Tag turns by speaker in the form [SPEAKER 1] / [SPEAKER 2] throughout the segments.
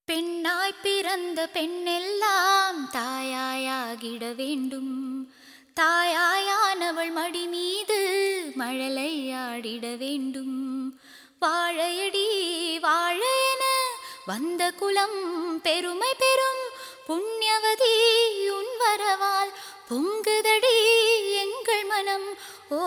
[SPEAKER 1] பெண்ணாய் பிறந்த பெண்ணெல்லாம் தாயாயாகிட வேண்டும் தாயாயானவள் மடி மீது மழலையாடிட வேண்டும் வாழையடி வாழையென வந்த குலம் பெருமை பெறும் புண்ணியவதி உன் வரவால் பொங்குதடி எங்கள் மனம் ஓ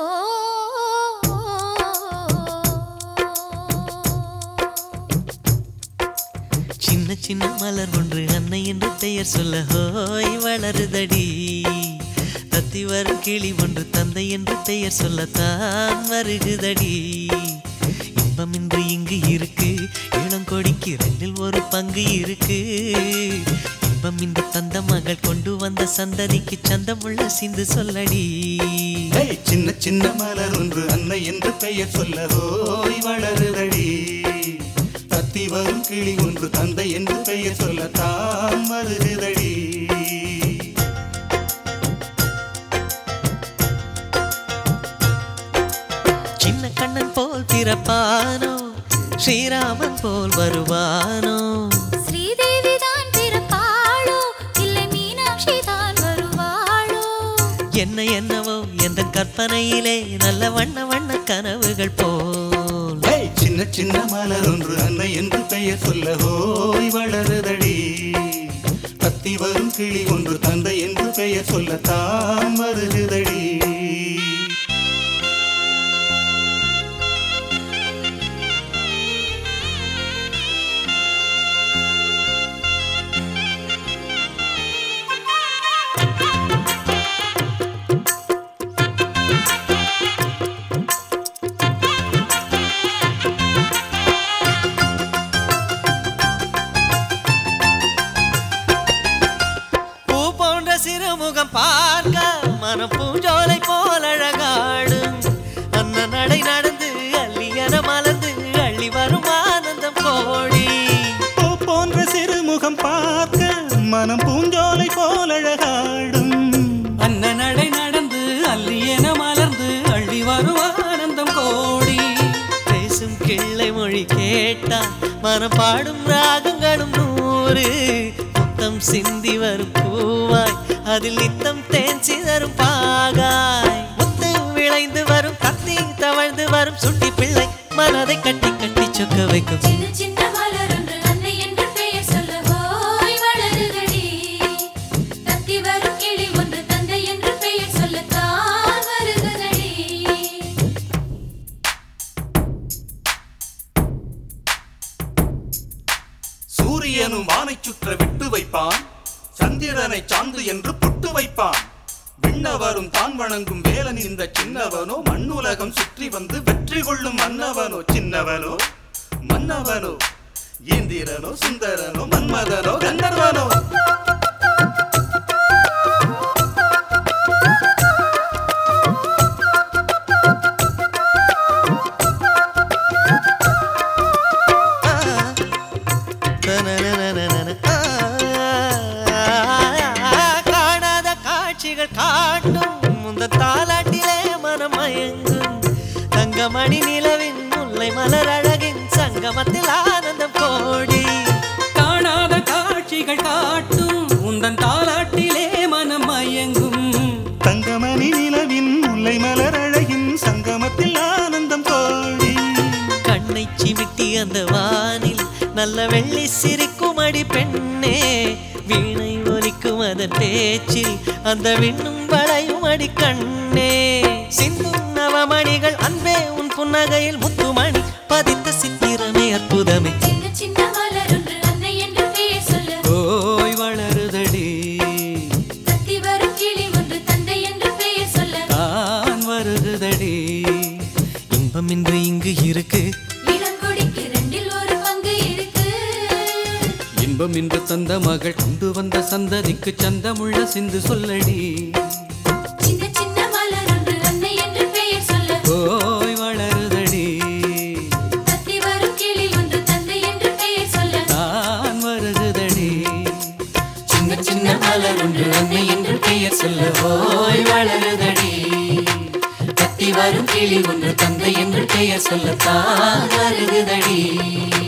[SPEAKER 2] சின்ன சின்ன மலர் ஒன்று அன்னை என்று பெயர் சொல்ல ஹோய் வளருதடி தத்தி வரும் கிளி ஒன்று தந்தை என்று பெயர் சொல்லத்தான் வருகுதடி இன்பம் இன்று இங்கு இருக்கு இளங்கொடிக்கு ரெண்டில் ஒரு பங்கு இருக்கு இன்பம் இன்று தந்த மகள் கொண்டு வந்த சந்ததிக்கு சந்தமுள்ள சிந்து சொல்லடி
[SPEAKER 3] ஏய், சின்ன சின்ன மலர் ஒன்று அன்னை என்று பெயர் சொல்ல ஓய் வளருதடி தத்தி வரும் கிளி ஒன்று தந்தை என்று பெயர் சொல்ல தான் வருகுதடி
[SPEAKER 2] சின்ன கண்ணன் போல் பிறப்பானோ ஸ்ரீராமன் போல் வருவானோ
[SPEAKER 1] ஸ்ரீதேவி தான் பிறப்பாளோ இல்லை மீனாட்சி தான் வருவாளோ
[SPEAKER 2] என்ன என்னவோ எந்த கற்பனையிலே நல்ல வண்ண வண்ண கனவுகள் போல்
[SPEAKER 3] ஏய், சின்ன சின்ன மலர் ஒன்று அன்னை என்று பெயர் சொல்ல ஓய் வளருதடி தத்தி வரும் கிளி ஒன்று தந்தை என்று பெயர் சொல்ல தான் வருகுதடி
[SPEAKER 2] பூ போன்ற சிறுமுகம் பார்க்க மனம் பூஞ்சோலை போல் அழகாடும் அன்ன நடை நடந்து அள்ளியன மலர்ந்து அள்ளி வரும் ஆனந்தம் கோடி
[SPEAKER 3] பூ போன்ற சிறுமுகம் பார்க்க மனம் பூஞ்சோலை போல் அழகாடும்
[SPEAKER 4] அன்ன நடை நடந்து அல்லியன மலர்ந்து அள்ளி வரும் ஆனந்தம் கோடி
[SPEAKER 2] பேசும் கிள்ளை மொழி கேட்டா மனம் பாடும் ராகங்களும் நூறு முத்தம் சிந்தி வரும் பூவாய் அதில் நித்தம் தேன் சிதறும் பாகாய் முத்து விளைந்து வரும் கத்தி தவழ்ந்து வரும் சுட்டி பிள்ளை மனதை கட்டி கட்டி சொக்க வைக்கும்
[SPEAKER 1] சின்ன சின்ன மலர் ஒன்று அன்னை என்று பெயர் சொல்ல ஓய் வளருதடி தத்தி வரும் கிளி ஒன்று தந்தை என்று பெயர் சொல்லத்தான் வருகுதடி
[SPEAKER 3] சூரியனும் வானைச் சுற்ற விட்டு வைப்பான் சந்திரனை சாந்து என்று புட்டு வைப்பான் விண்ணவரும் தான் வணங்கும் வேலன் இந்த சின்னவனோ மண்ணுலகம் சுற்றி வந்து வெற்றி கொள்ளும் மன்னவனோ சின்னவனோ மன்னவனோ இந்திரனோ சுந்தரனோ மன்மதனோ கந்தர்வனோ
[SPEAKER 2] தனனனனனன. காணாத காட்சிகள் காட்டும் முந்த தாலாட்டிலே மனம் மயங்கும் தங்கமணி நிலவின் முல்லை மலர் அழகின் சங்கமத்தில் ஆனந்தம் கோடி
[SPEAKER 4] காணாத காட்சிகள் காட்டும் உந்தன் தாலாட்டிலே மனம் மயங்கும்
[SPEAKER 3] தங்கமணி நிலவின் முல்லை மலர் அழகின் சங்கமத்தில் ஆனந்தம் கோடி
[SPEAKER 2] கண்ணை சிமிட்டி அந்த வானில் நல்ல வெள்ளி சிரிக்கும் அடி பெண்ணே வீணை ஒலிக்கும் அதன் பேச்சில் அந்த விண்ணும் வளையும் அடி கண்ணே சிந்தும் நவமணிகள் அன்பே உன் புன்னகையில் முத்துமணி பதித்த சித்திரமே அற்புதமே
[SPEAKER 1] சின்ன சின்ன மலர் ஒன்று அன்னை என்று பெயர் சொல்ல
[SPEAKER 4] ஓய் வளருதடி
[SPEAKER 1] தத்தி வரும் கிளி ஒன்று தந்தை என்று பெயர் சொல்ல
[SPEAKER 4] தான் வருகுதடி
[SPEAKER 2] இன்பம் இன்று இங்கு இருக்கு
[SPEAKER 1] இளங்கொடிக்கு ரெண்டில் ஒரு பங்கு இருக்கு
[SPEAKER 4] இன்பம் இன்று தந்த மகள் கொண்டு வந்த சந்ததிக்கு சந்தமுள்ள சிந்து சொல்லடி
[SPEAKER 1] சின்ன சின்ன மலர் ஒன்று அன்னை என்று பெயர் சொல்ல
[SPEAKER 4] ஓய் வளருதடி
[SPEAKER 1] தத்தி வரும் கிளி ஒன்று தந்தை என்று பெயர் சொல்ல
[SPEAKER 4] தான் வருகுதடி
[SPEAKER 2] சின்ன சின்ன மலர் ஒன்று அன்னை என்று பெயர் சொல்ல ஓய் வளருதடி கத்தி வரும் கிளி ஒன்று தந்தை என்று பெயர் சொல்லத்தான் வருகுதடி